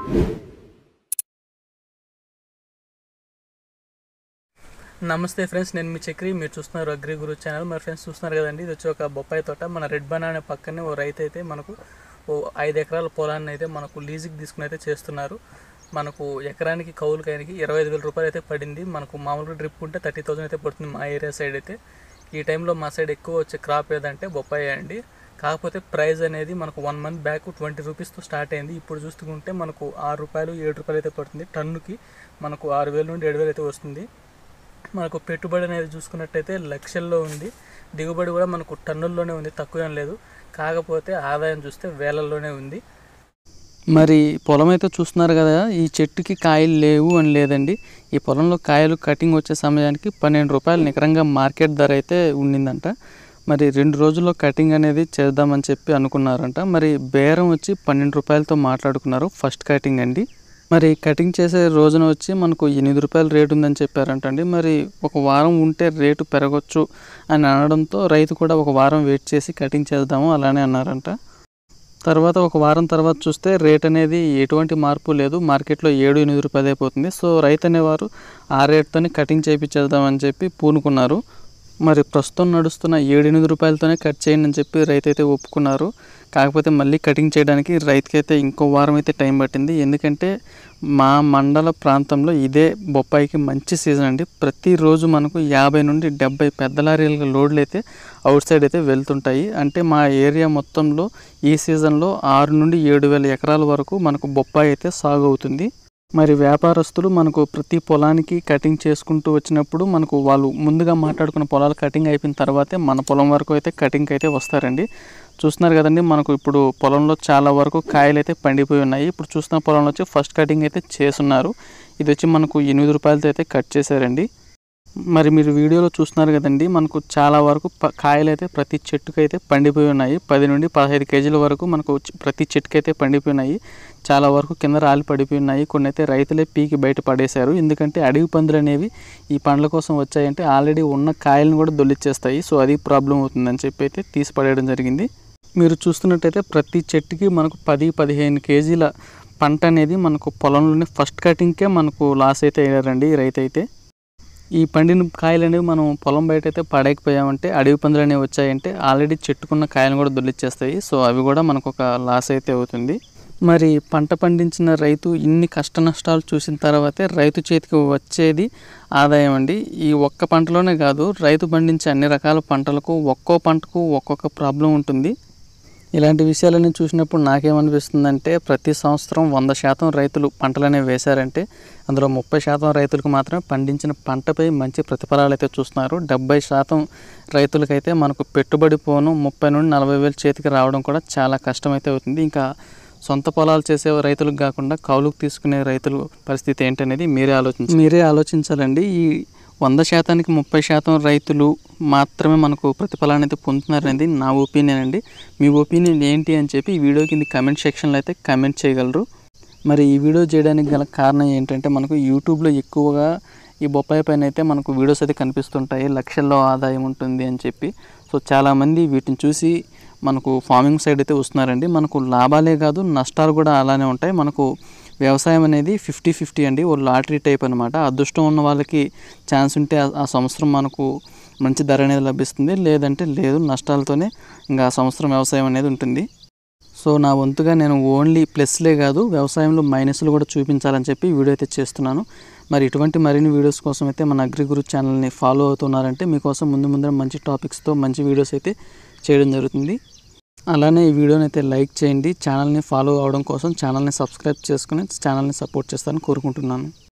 నమస్తే ఫ్రెండ్స్ నేను మీ చక్రి మీరు చూస్తున్నారు అగ్రి గురు ఛానల్ మరి ఫ్రెండ్స్ చూస్తున్నారు కదండి ఇది వచ్చి ఒక బొప్పాయి తోట మన రెడ్ బనానా పక్కనే ఓ రైతు అయితే మనకు ఓ ఐదు ఎకరాల పొలాన్ని అయితే మనకు లీజుకి తీసుకుని అయితే చేస్తున్నారు మనకు ఎకరానికి కౌలుకాయనికి ఇరవై ఐదు వేల రూపాయలు అయితే పడింది మనకు మామూలుగా డ్రిప్ ఉంటే థర్టీ థౌసండ్ అయితే పడుతుంది మా ఏరియా సైడ్ అయితే ఈ టైంలో మా సైడ్ ఎక్కువ వచ్చే క్రాప్ ఏదంటే బొప్పాయి అండి కాకపోతే ప్రైస్ అనేది మనకు వన్ మంత్ బ్యాక్ ట్వంటీ రూపీస్తో స్టార్ట్ అయింది ఇప్పుడు చూసుకుంటే మనకు ఆరు రూపాయలు ఏడు రూపాయలు అయితే పడుతుంది టన్నుకి మనకు ఆరు వేల నుండి ఏడు వేలు అయితే వస్తుంది మనకు పెట్టుబడి అనేది చూసుకున్నట్టయితే లక్షల్లో ఉంది దిగుబడి కూడా మనకు టన్నుల్లోనే ఉంది తక్కువ ఏం లేదు కాకపోతే ఆదాయం చూస్తే వేలల్లోనే ఉంది మరి పొలం అయితే చూస్తున్నారు కదా ఈ చెట్టుకి కాయలు లేవు అని లేదండి ఈ పొలంలో కాయలు కటింగ్ వచ్చే సమయానికి పన్నెండు రూపాయలు నికరంగా మార్కెట్ ధర అయితే ఉండిందంట మరి రెండు రోజుల్లో కటింగ్ అనేది చేద్దామని చెప్పి అనుకున్నారంట మరి బేరం వచ్చి పన్నెండు రూపాయలతో మాట్లాడుకున్నారు ఫస్ట్ కటింగ్ అండి మరి కటింగ్ చేసే రోజున వచ్చి మనకు ఎనిమిది రూపాయల రేటు ఉందని చెప్పారంట అండి మరి ఒక వారం ఉంటే రేటు పెరగచ్చు అని అనడంతో రైతు కూడా ఒక వారం వెయిట్ చేసి కటింగ్ చేద్దాము అలానే అన్నారంట తర్వాత ఒక వారం తర్వాత చూస్తే రేట్ అనేది ఎటువంటి మార్పు లేదు మార్కెట్లో ఏడు ఎనిమిది రూపాయలు అయిపోతుంది సో రైతు అనేవారు ఆ రేట్తోనే కటింగ్ చేయించేద్దామని చెప్పి పూనుకున్నారు మరి ప్రస్తుతం నడుస్తున్న ఏడు ఎనిమిది రూపాయలతోనే కట్ చేయండి అని చెప్పి రైతు అయితే ఒప్పుకున్నారు కాకపోతే మళ్ళీ కటింగ్ చేయడానికి రైతుకి అయితే ఇంకో వారం అయితే టైం పట్టింది ఎందుకంటే మా మండల ప్రాంతంలో ఇదే బొప్పాయికి మంచి సీజన్ అండి ప్రతిరోజు మనకు యాభై నుండి డెబ్బై పెద్ద లారీల లోడ్లు అయితే అవుట్ సైడ్ అయితే వెళ్తుంటాయి అంటే మా ఏరియా మొత్తంలో ఈ సీజన్లో ఆరు నుండి ఏడు వేల ఎకరాల వరకు మనకు బొప్పాయి అయితే సాగు అవుతుంది మరి వ్యాపారస్తులు మనకు ప్రతి పొలానికి కటింగ్ చేసుకుంటూ వచ్చినప్పుడు మనకు వాళ్ళు ముందుగా మాట్లాడుకున్న పొలాలు కటింగ్ అయిపోయిన తర్వాతే మన పొలం వరకు అయితే కటింగ్ అయితే వస్తారండి చూస్తున్నారు కదండి మనకు ఇప్పుడు పొలంలో చాలా వరకు కాయలు అయితే పండిపోయి ఉన్నాయి ఇప్పుడు చూస్తున్న పొలంలో వచ్చి ఫస్ట్ కటింగ్ అయితే చేస్తున్నారు ఇది వచ్చి మనకు ఎనిమిది రూపాయలతో అయితే కట్ చేశారండి మరి మీరు వీడియోలో చూస్తున్నారు కదండి మనకు చాలా వరకు ప- కాయలు అయితే ప్రతి చెట్టుకు అయితే పండిపోయి ఉన్నాయి పది నుండి పదహైదు కేజీల వరకు మనకు చ- ప్రతి చెట్టుకు అయితే పండిపోయి ఉన్నాయి చాలా వరకు కింద రాలి పడిపోయి ఉన్నాయి కొన్ని అయితే రైతులే పీకి బయట పడేశారు ఎందుకంటే అడవి పందులు అనేవి ఈ పండ్ల కోసం వచ్చాయంటే ఆల్రెడీ ఉన్న కాయలను కూడా దొల్లిచ్చేస్తాయి సో అది ప్రాబ్లం అవుతుందని చెప్పి అయితే తీసి పడేయడం జరిగింది మీరు చూస్తున్నట్టయితే ప్రతి చెట్టుకి మనకు పది పదిహేను కేజీల పంట అనేది మనకు పొలంలోనే ఫస్ట్ కటింగ్కే మనకు లాస్ అయితే అయ్యారండి ఈ రైతు అయితే ఈ పండిన కాయలు అనేవి మనం పొలం బయట అయితే పడేయకపోయామంటే అడవి పందులు అనేవి వచ్చాయంటే ఆల్రెడీ చెట్టుకున్న కాయలను కూడా దొల్లిచ్చేస్తాయి సో అవి కూడా మనకు ఒక లాస్ అయితే అవుతుంది మరి పంట పండించిన రైతు ఇన్ని కష్ట నష్టాలు చూసిన తర్వాతే రైతు చేతికి వచ్చేది ఆదాయం అండి ఈ ఒక్క పంటలోనే కాదు రైతు పండించే అన్ని రకాల పంటలకు ఒక్కో పంటకు ఒక్కొక్క ప్రాబ్లం ఉంటుంది ఇలాంటి విషయాలన్నీ చూసినప్పుడు నాకేమనిపిస్తుందంటే ప్రతి సంవత్సరం వంద శాతం రైతులు పంటలనేవి వేశారంటే అందులో ముప్పై శాతం రైతులకు మాత్రమే పండించిన పంటపై మంచి ప్రతిఫలాలు అయితే చూస్తున్నారు డెబ్బై శాతం రైతులకైతే మనకు పెట్టుబడి పోను ముప్పై నుండి నలభై వేలు చేతికి రావడం కూడా చాలా కష్టమైతే అవుతుంది ఇంకా సొంత పొలాలు చేసే రైతులకు కాకుండా కౌలుకు తీసుకునే రైతుల పరిస్థితి ఏంటనేది మీరే ఆలోచించి మీరే ఆలోచించాలండి ఈ వంద శాతానికి ముప్పై శాతం రైతులు మాత్రమే మనకు ప్రతిఫలాన్ని అయితే పొందుతున్నారనేది నా ఒపీనియన్ అండి మీ ఒపీనియన్ ఏంటి అని చెప్పి ఈ వీడియో కింద కమెంట్ సెక్షన్లో అయితే కమెంట్ చేయగలరు మరి ఈ వీడియో చేయడానికి గల కారణం ఏంటంటే మనకు యూట్యూబ్లో ఎక్కువగా ఈ బొప్పాయి పైన అయితే మనకు వీడియోస్ అయితే కనిపిస్తుంటాయి లక్షల్లో ఆదాయం ఉంటుంది అని చెప్పి సో చాలామంది వీటిని చూసి మనకు ఫార్మింగ్ సైడ్ అయితే వస్తున్నారండి మనకు లాభాలే కాదు నష్టాలు కూడా అలానే ఉంటాయి మనకు వ్యవసాయం అనేది ఫిఫ్టీ ఫిఫ్టీ అండి ఓ లాటరీ టైప్ అనమాట అదృష్టం ఉన్న వాళ్ళకి ఛాన్స్ ఉంటే ఆ- ఆ సంవత్సరం మనకు మంచి ధర అనేది లభిస్తుంది లేదంటే లేదు నష్టాలతోనే ఇంకా ఆ సంవత్సరం వ్యవసాయం అనేది ఉంటుంది సో నా వంతుగా నేను ఓన్లీ ప్లస్లే కాదు వ్యవసాయంలో మైనస్లు కూడా చూపించాలని చెప్పి వీడియో అయితే చేస్తున్నాను మరి ఇటువంటి మరిన్ని వీడియోస్ కోసం అయితే మన అగ్రి గురు ఛానల్ని ఫాలో అవుతున్నారంటే మీకోసం ముందు ముందర మంచి టాపిక్స్తో మంచి వీడియోస్ అయితే చేయడం జరుగుతుంది అలానే ఈ వీడియోని అయితే లైక్ చేయండి ఛానల్ని ఫాలో అవడం కోసం ఛానల్ని సబ్స్క్రైబ్ చేసుకుని ఛానల్ని సపోర్ట్ చేస్తారని కోరుకుంటున్నాను